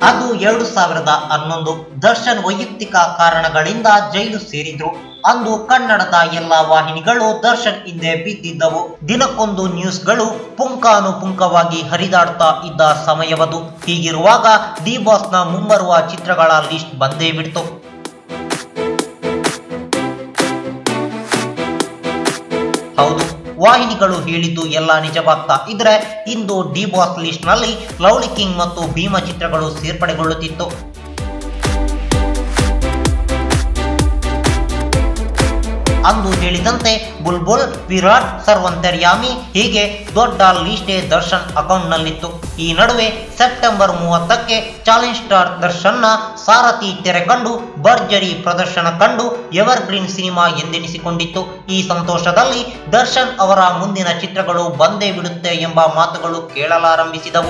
ಅದು ಎರಡು ಸಾವಿರದ ಹನ್ನೊಂದು ದರ್ಶನ್ ವೈಯಕ್ತಿಕ ಕಾರಣಗಳಿಂದ ಜೈಲು ಸೇರಿದ್ರು ಅಂದು ಕನ್ನಡದ ಎಲ್ಲ ವಾಹಿನಿಗಳು ದರ್ಶನ್ ಹಿಂದೆ ಬಿದ್ದಿದ್ದವು ದಿನಕ್ಕೊಂದು ನ್ಯೂಸ್ಗಳು ಪುಂಖಾನುಪುಂಖವಾಗಿ ಹರಿದಾಡ್ತಾ ಇದ್ದ ಸಮಯವದು ಹೀಗಿರುವಾಗ ಡಿ ಬಾಸ್ನ ಮುಂಬರುವ ಚಿತ್ರಗಳ ಲಿಸ್ಟ್ ಬಂದೇ ಬಿಡ್ತು ಹೌದು ವಾಹಿನಿಗಳು ಹೇಳಿದ್ದು ಎಲ್ಲ ನಿಜವಾಗ್ತಾ ಇದ್ರೆ ಇಂದು ಡಿ ಬಾಸ್ ಲಿಸ್ಟ್ ನಲ್ಲಿ ಲವ್ಲಿ ಕಿಂಗ್ ಮತ್ತು ಭೀಮ ಚಿತ್ರಗಳು ಸೇರ್ಪಡೆಗೊಳ್ಳುತ್ತಿತ್ತು ಅಂದು ಹೇಳಿದಂತೆ ಬುಲ್ಬುಲ್ ವಿರಾಟ್ ಸರ್ವಂತರ್ಯಾಮಿ ಹೀಗೆ ದೊಡ್ಡ ಲಿಸ್ಟೇ ದರ್ಶನ್ ಅಕೌಂಟ್ನಲ್ಲಿತ್ತು ಈ ನಡುವೆ ಸೆಪ್ಟೆಂಬರ್ ಮೂವತ್ತಕ್ಕೆ ಚಾಲೆಂಜ್ ಸ್ಟಾರ್ ದರ್ಶನ್ನ ಸಾರಥಿ ತೆರೆ ಕಂಡು ಭರ್ಜರಿ ಪ್ರದರ್ಶನ ಕಂಡು ಎವರ್ ಗ್ರೀನ್ ಸಿನಿಮಾ ಎಂದೆನಿಸಿಕೊಂಡಿತ್ತು ಈ ಸಂತೋಷದಲ್ಲಿ ದರ್ಶನ್ ಅವರ ಮುಂದಿನ ಚಿತ್ರಗಳು ಬಂದೇ ಬಿಡುತ್ತೆ ಎಂಬ ಮಾತುಗಳು ಕೇಳಲಾರಂಭಿಸಿದವು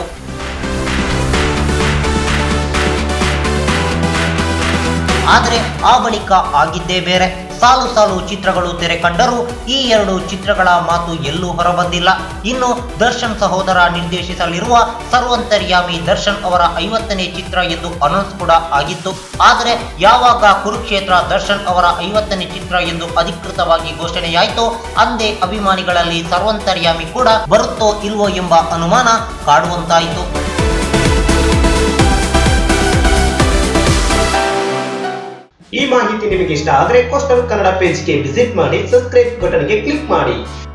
ಆದರೆ ಆ ಬಳಿಕ ಆಗಿದ್ದೇ ಬೇರೆ ಸಾಲು ಸಾಲು ಚಿತ್ರಗಳು ತೆರೆ ಕಂಡರೂ ಈ ಎರಡು ಚಿತ್ರಗಳ ಮಾತು ಎಲ್ಲೂ ಹೊರಬಂದಿಲ್ಲ ಇನ್ನು ದರ್ಶನ್ ಸಹೋದರ ನಿರ್ದೇಶಿಸಲಿರುವ ಸರ್ವಂತರ್ಯಾಮಿ ದರ್ಶನ್ ಅವರ ಐವತ್ತನೇ ಚಿತ್ರ ಎಂದು ಅನೌನ್ಸ್ ಕೂಡ ಆಗಿತ್ತು ಆದರೆ ಯಾವಾಗ ಕುರುಕ್ಷೇತ್ರ ದರ್ಶನ್ ಅವರ ಐವತ್ತನೇ ಚಿತ್ರ ಎಂದು ಅಧಿಕೃತವಾಗಿ ಘೋಷಣೆಯಾಯಿತೋ ಅಂದೇ ಅಭಿಮಾನಿಗಳಲ್ಲಿ ಸರ್ವಂತರ್ಯಾಮಿ ಕೂಡ ಬರುತ್ತೋ ಇಲ್ವೋ ಎಂಬ ಅನುಮಾನ ಕಾಡುವಂತಾಯಿತು ಈ ಮಾಹಿತಿ ನಿಮಗೆ ಇಷ್ಟ ಆದರೆ ಕೋಸ್ಟಲ್ ಕನ್ನಡ ಪೇಜ್ಗೆ ವಿಸಿಟ್ ಮಾಡಿ ಸಬ್ಸ್ಕ್ರೈಬ್ ಬಟನ್ಗೆ ಕ್ಲಿಕ್ ಮಾಡಿ